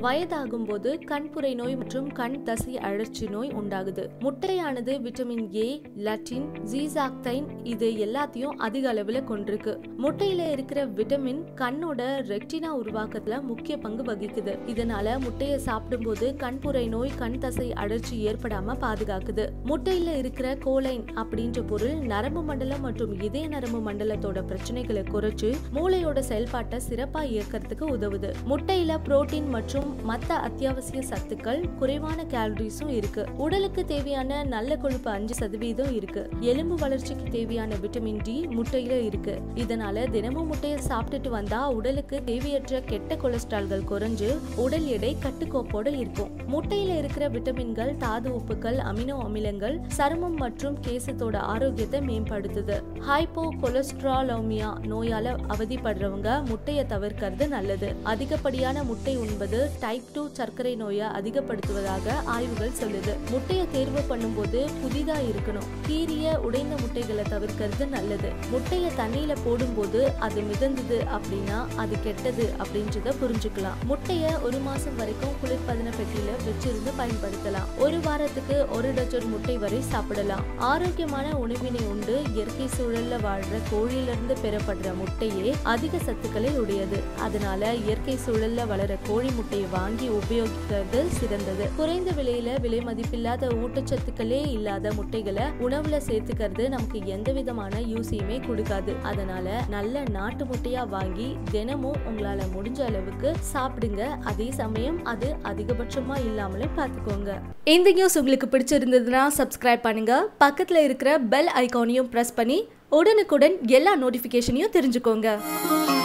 வயதாகும் போது கண்புரை நோய் மற்றும் கண் தசை அழற்சி நோய் உண்டாகுது முட்டையானது விட்டமின் ஏ லட்டின் ஜீசாக்தைன் இது எல்லாத்தையும் அதிக அளவுல கொண்டிருக்கு முட்டையில இருக்கிற விட்டமின் கண்ணோட ரெக்டினா உருவாக்கத்துல முக்கிய பங்கு வகிக்குது இதனால முட்டையை சாப்பிடும்போது கண்புரை நோய் கண் தசை அழற்சி ஏற்படாம பாதுகாக்குது முட்டையில இருக்கிற கோலைன் அப்படின்ற பொருள் நரம்பு மண்டலம் மற்றும் இதய நரம்பு மண்டலத்தோட பிரச்சனைகளை குறைச்சு மூளையோட செயல்பாட்டை சிறப்பா இயக்கிறதுக்கு உதவுது முட்டையில புரோட்டீன் மற்றும் மத்த அத்தியாவசிய சத்துக்கள் குறைவான கேலரிஸும் இருக்கு உடலுக்கு தேவையான நல்ல கொழுப்பு அஞ்சு சதவீதம் இருக்கு எலும்பு வளர்ச்சிக்கு தேவையான விட்டமின் டி முட்டையில இருக்கு இதனால தினமும் முட்டையை சாப்பிட்டுட்டு வந்தா உடலுக்கு தேவையற்ற கெட்ட கொலஸ்ட்ரால்கள் குறைஞ்சு உடல் எடை கட்டுக்கோப்போட இருக்கும் முட்டையில இருக்கிற விட்டமின்கள் தாது உப்புக்கள் அமினோ அமிலங்கள் சருமம் மற்றும் கேசத்தோட ஆரோக்கியத்தை மேம்படுத்துது ஹைப்போ கொலஸ்ட்ராலோமியா நோயால அவதிப்படுறவங்க முட்டையை தவிர்க்கிறது நல்லது அதிகப்படியான முட்டை உண்பது டைப் டூ சர்க்கரை நோயை அதிகப்படுத்துவதாக ஆய்வுகள் சொல்லுது முட்டையை தேர்வு பண்ணும்போது புதிதா இருக்கணும் கீரிய உடைந்த முட்டைகளை தவிர்க்கிறது நல்லது முட்டையை தண்ணியில போடும்போது அது மிதந்தது அப்படின்னா அது கெட்டது அப்படின்றத புரிஞ்சுக்கலாம் முட்டைய ஒரு மாசம் வரைக்கும் குளிர்பதன பெட்டியில வச்சிருந்து பயன்படுத்தலாம் ஒரு வாரத்துக்கு ஒரு டஜன் முட்டை வரை சாப்பிடலாம் ஆரோக்கியமான உணவினை உண்டு இயற்கை சூழல்ல வாழ்ற கோழியிலிருந்து பெறப்படுற முட்டையே அதிக சத்துக்களை உடையது அதனால இயற்கை சூழல்ல வளர கோழி முட்டையை வாங்கி உபயோகிக்கிறது சிறந்தது குறைந்த விலையில விலை மதிப்பில்லாத ஊட்டச்சத்துக்களே இல்லாத முட்டைகளை உணவுல சேர்த்துக்கிறது நமக்கு எந்த விதமான யூஸையுமே கொடுக்காது அதனால நல்ல நாட்டு முட்டையா வாங்கி தினமும் உங்களால முடிஞ்ச அளவுக்கு சாப்பிடுங்க அதே சமயம் அது அதிகபட்சமா இல்லாமலும் பார்த்துக்கோங்க இந்த நியூஸ் உங்களுக்கு பிடிச்சிருந்ததுன்னா சப்ஸ்கிரைப் பண்ணுங்க பக்கத்துல இருக்கிற பெல் ஐகானையும் பிரஸ் பண்ணி உடனுக்குடன் எல்லா நோட்டிஃபிகேஷனையும் தெரிஞ்சுக்கோங்க